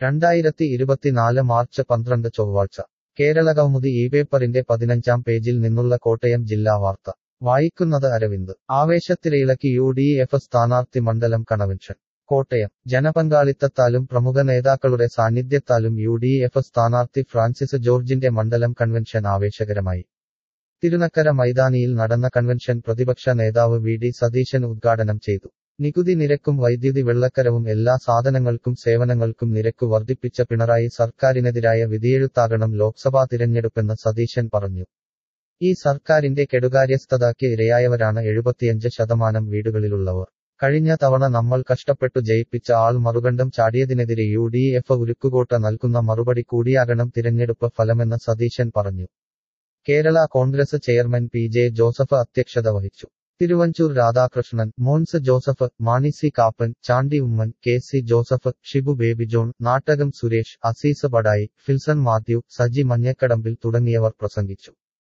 രണ്ടായിരത്തി ഇരുപത്തിനാല് മാർച്ച് പന്ത്രണ്ട് ചൊവ്വാഴ്ച കേരളകൗമുദി ഈ പേപ്പറിന്റെ പതിനഞ്ചാം പേജിൽ നിന്നുള്ള കോട്ടയം ജില്ലാ വാർത്ത വായിക്കുന്നത് അരവിന്ദ് ആവേശത്തിരയിളക്കി യു ഡി എഫ് സ്ഥാനാർത്ഥി മണ്ഡലം കൺവെൻഷൻ കോട്ടയം ജനപങ്കാളിത്തത്താലും പ്രമുഖ നേതാക്കളുടെ സാന്നിധ്യത്താലും യു ഡി എഫ് സ്ഥാനാർത്ഥി ഫ്രാൻസിസ് ജോർജിന്റെ മണ്ഡലം കൺവെൻഷൻ ആവേശകരമായി തിരുനക്കര മൈതാനിയിൽ നടന്ന കൺവെൻഷൻ പ്രതിപക്ഷ നേതാവ് വി ഡി സതീശൻ ഉദ്ഘാടനം ചെയ്തു നികുതി നിരക്കും വൈദ്യുതി വെള്ളക്കരവും എല്ലാ സാധനങ്ങൾക്കും സേവനങ്ങൾക്കും നിരക്ക് വർദ്ധിപ്പിച്ച പിണറായി സർക്കാരിനെതിരായ വിധിയെഴുത്താകണം ലോക്സഭാ തിരഞ്ഞെടുപ്പെന്ന് സതീശൻ പറഞ്ഞു ഈ സർക്കാരിന്റെ കെടുകാര്യസ്ഥതയ്ക്ക് ഇരയായവരാണ് എഴുപത്തിയഞ്ച് ശതമാനം വീടുകളിലുള്ളവർ കഴിഞ്ഞ തവണ നമ്മൾ കഷ്ടപ്പെട്ടു ജയിപ്പിച്ച ആൾ മറുകണ്ഠം ചാടിയതിനെതിരെ യു ഡി എഫ് ഉരുക്കുകോട്ട നൽകുന്ന മറുപടി കൂടിയാകണം തിരഞ്ഞെടുപ്പ് ഫലമെന്ന് സതീശൻ പറഞ്ഞു Kerala Congress chairman P J Joseph അധ്യക്ഷത വഹിച്ചു Thiruvanchoor Radhakrishnan Mons Joseph Mani C Kappan Chandy Oommen K C Joseph Shibu Baby John Nattakam Suresh Azeez Badayi Filson Mathew Saji Manjakadambil തുടങ്ങിയവർ പ്രസംഗിച്ചു